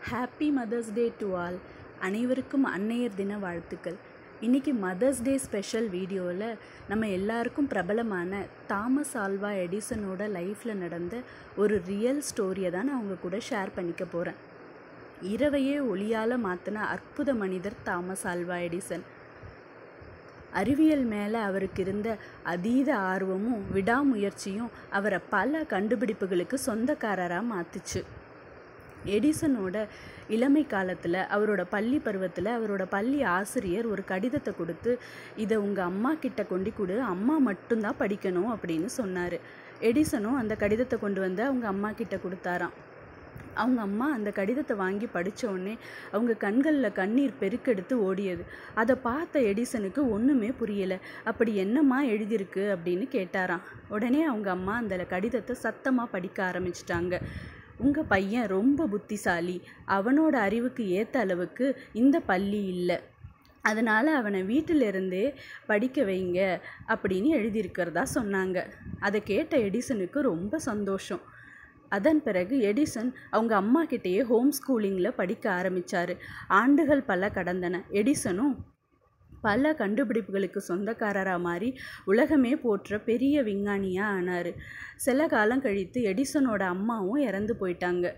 happy Mother's Day to all அனைவருக்கும் அன்னையர் தின வாழ்த்துக்கள் இன்றைக்கி மதர்ஸ் டே ஸ்பெஷல் வீடியோவில் நம்ம எல்லாருக்கும் பிரபலமான தாமஸ் ஆல்வா எடிசனோட லைஃப்பில் நடந்த ஒரு ரியல் ஸ்டோரியை தான் நான் உங்கள் கூட ஷேர் பண்ணிக்க போகிறேன் இரவையே ஒளியால் மாற்றின அற்புத மனிதர் தாமஸ் ஆல்வா எடிசன் அறிவியல் மேலே அவருக்கு இருந்த அதீத ஆர்வமும் விடாமுயற்சியும் அவரை பல கண்டுபிடிப்புகளுக்கு சொந்தக்காரராக மாற்றுச்சு எடிசனோட இளமை காலத்தில் அவரோட பள்ளி பருவத்தில் அவரோட பள்ளி ஆசிரியர் ஒரு கடிதத்தை கொடுத்து இதை உங்கள் அம்மா கிட்ட கொண்டு கொடு அம்மா மட்டும்தான் படிக்கணும் அப்படின்னு சொன்னார் எடிசனும் அந்த கடிதத்தை கொண்டு வந்து அவங்க அம்மா கிட்ட கொடுத்தாராம் அவங்க அம்மா அந்த கடிதத்தை வாங்கி படித்த உடனே அவங்க கண்களில் கண்ணீர் பெருக்கெடுத்து ஓடியது அதை பார்த்த எடிசனுக்கு ஒன்றுமே புரியலை அப்படி என்னம்மா எழுதியிருக்கு அப்படின்னு கேட்டாராம் உடனே அவங்க அம்மா அந்த கடிதத்தை சத்தமாக படிக்க ஆரம்பிச்சிட்டாங்க உங்கள் பையன் ரொம்ப புத்திசாலி அவனோட அறிவுக்கு ஏற்ற அளவுக்கு இந்த பள்ளி இல்லை அதனால் அவனை வீட்டிலிருந்தே படிக்க வைங்க அப்படின்னு எழுதியிருக்கிறதா சொன்னாங்க அதை கேட்ட எடிசனுக்கு ரொம்ப சந்தோஷம் அதன் பிறகு எடிசன் அவங்க அம்மா கிட்டேயே ஹோம் ஸ்கூலிங்கில் படிக்க ஆரம்பித்தார் ஆண்டுகள் பல கடந்தன எடிசனும் பல கண்டுபிடிப்புகளுக்கு சொந்தக்காரராக மாறி உலகமே போற்ற பெரிய விஞ்ஞானியாக ஆனார் சில காலம் கழித்து எடிசனோட அம்மாவும் இறந்து போயிட்டாங்க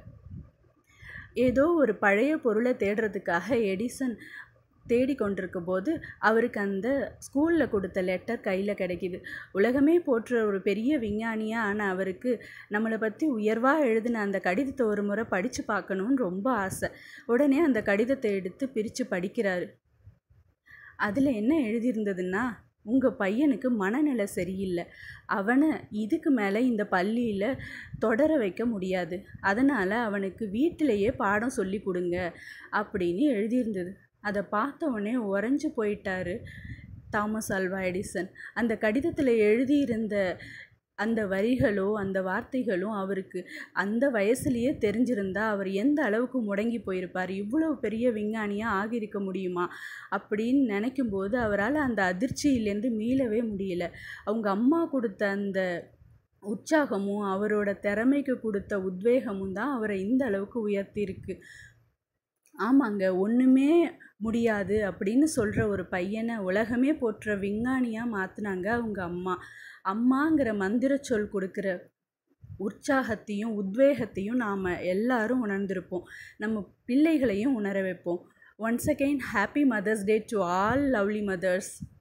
ஏதோ ஒரு பழைய பொருளை தேடுறதுக்காக எடிசன் தேடி கொண்டிருக்கும் போது அவருக்கு அந்த ஸ்கூலில் கொடுத்த லெட்டர் கையில் கிடைக்கிது உலகமே போற்ற ஒரு பெரிய விஞ்ஞானியாக ஆன அவருக்கு நம்மளை பற்றி உயர்வாக எழுதின அந்த கடிதத்தை ஒரு முறை படித்து பார்க்கணுன்னு ரொம்ப ஆசை உடனே அந்த கடிதத்தை எடுத்து பிரித்து படிக்கிறாரு அதில் என்ன எழுதியிருந்ததுன்னா உங்கள் பையனுக்கு மனநிலை சரியில்லை அவனை இதுக்கு மேலே இந்த பள்ளியில் தொடர வைக்க முடியாது அதனால் அவனுக்கு வீட்டிலையே பாடம் சொல்லி கொடுங்க அப்படின்னு எழுதியிருந்தது அதை பார்த்த உடனே உறைஞ்சு போயிட்டாரு தாமஸ் அல்வா எடிசன் அந்த கடிதத்தில் எழுதியிருந்த அந்த வரிகளோ அந்த வார்த்தைகளும் அவருக்கு அந்த வயசுலேயே தெரிஞ்சிருந்தா அவர் எந்த அளவுக்கு முடங்கி போயிருப்பார் இவ்வளோ பெரிய விஞ்ஞானியாக ஆகியிருக்க முடியுமா அப்படின்னு நினைக்கும்போது அவரால் அந்த அதிர்ச்சியிலேருந்து மீளவே முடியல அவங்க அம்மா கொடுத்த அந்த உற்சாகமும் அவரோட திறமைக்கு கொடுத்த உத்வேகமும் தான் அவரை இந்த அளவுக்கு உயர்த்தியிருக்கு ஆமாங்க ஒன்றுமே முடியாது அப்படின்னு சொல்கிற ஒரு பையனை உலகமே போற்ற விஞ்ஞானியாக மாற்றினாங்க அவங்க அம்மா அம்மாங்கிற மந்திர சொல் கொடுக்குற உற்சாகத்தையும் உத்வேகத்தையும் நாம் எல்லாரும் உணர்ந்திருப்போம் நம்ம பிள்ளைகளையும் உணர வைப்போம் once again happy Mother's Day to all lovely mothers